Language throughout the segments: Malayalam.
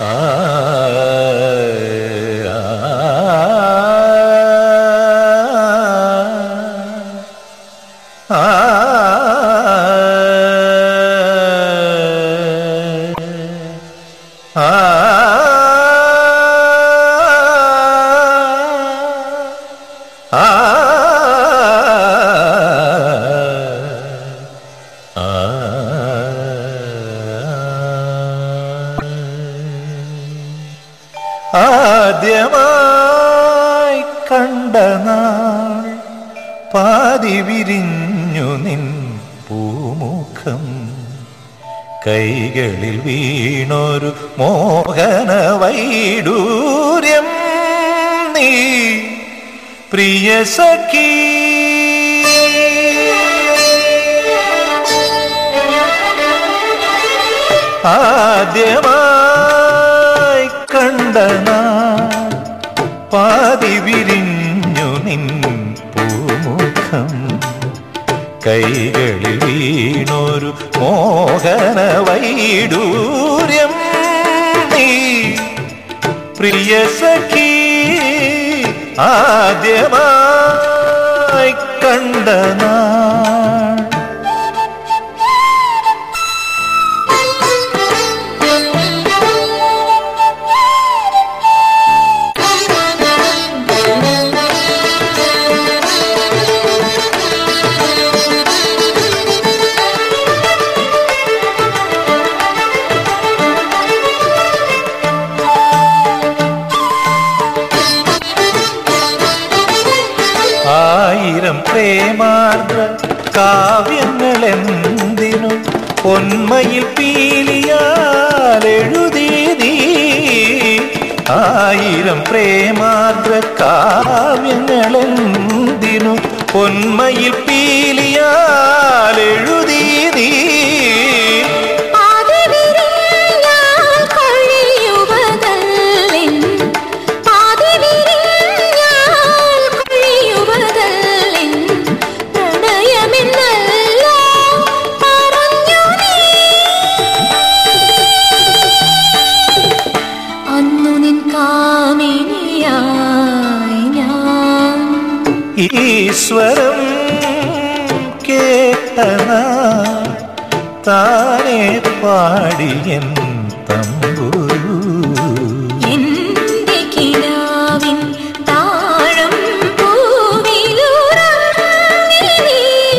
ആ ആ ആ ആ ആദ്യമായി കണ്ട നാൾ പാതി വിരിഞ്ഞു നിൻ പൂമുഖം കൈകളിൽ വീണൊരു മോഹന വൈഡൂര്യം നീ പ്രിയ സഖി ആദ്യമായി കണ്ട നാൾ പാതി വിരിഞ്ഞു നിൻ പൂമുഖം കൈകളിൽ വീണൊരു മോഹന വൈഡൂര്യം നീ പ്രിയ സഖി ആദ്യമായി കണ്ട നാൾ ആയിരം പ്രേമാർദ്ര കാവ്യങ്ങളെന്തിനു പൊന്മയിൽ പീലിയാലെഴുതി നീ ആയിരം പ്രേമാർദ്ര കാവ്യങ്ങളെന്തിനു പൊന്മയിൽ പീലിയാലെഴുതി നീ പാതിവിരിഞ്ഞാൽ കൊഴിയുവതല്ലിൻ. പാതിവിരിഞ്ഞാൽ കൊഴിയുവതല്ലിൻ. പ്രണയമെന്നല്ലോ പറഞ്ഞു നീ. അന്നു നിൻ കാമിനിയായി ഞാൻ ഈശ്വരം കേട്ടന താനെ പാടിയൻ തമ്പുരു എന്റെ കിനാവിൻ താഴം പൂവിലുറങ്ങി നീ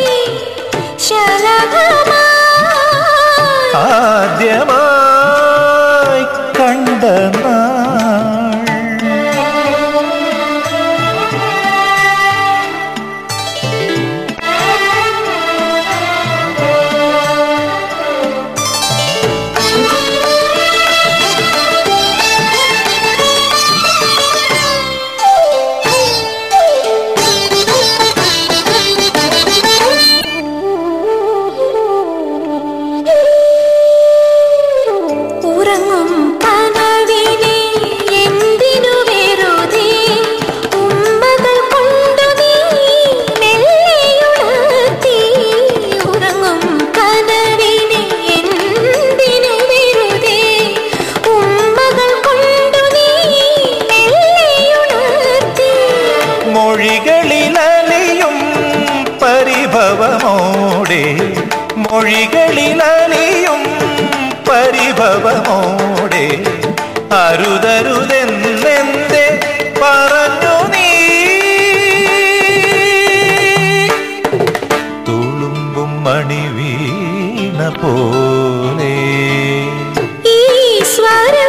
ശലഭമായി ആദ്യമായി കണ്ട നാൾ ഉറങ്ങും കനവിനെ എന്തിനു വെറുതെ ഉമ്മകൾ കൊണ്ടു നീ മെല്ലെയുണർത്തി ഉറങ്ങും കനവിനെ എന്തിനു വെറുതെ ഉമ്മകൾ കൊണ്ടു നീ മെല്ലെയുണർത്തി മൊഴികളിലലിയും പരിഭവമോടെ മൊഴികളിലലിയും പരിഭവമോടെ അരുതരുതെന്നെന്തേ പറഞ്ഞു നീ തുളുമ്പും മണി വീണ പോലെ ഈശ്വര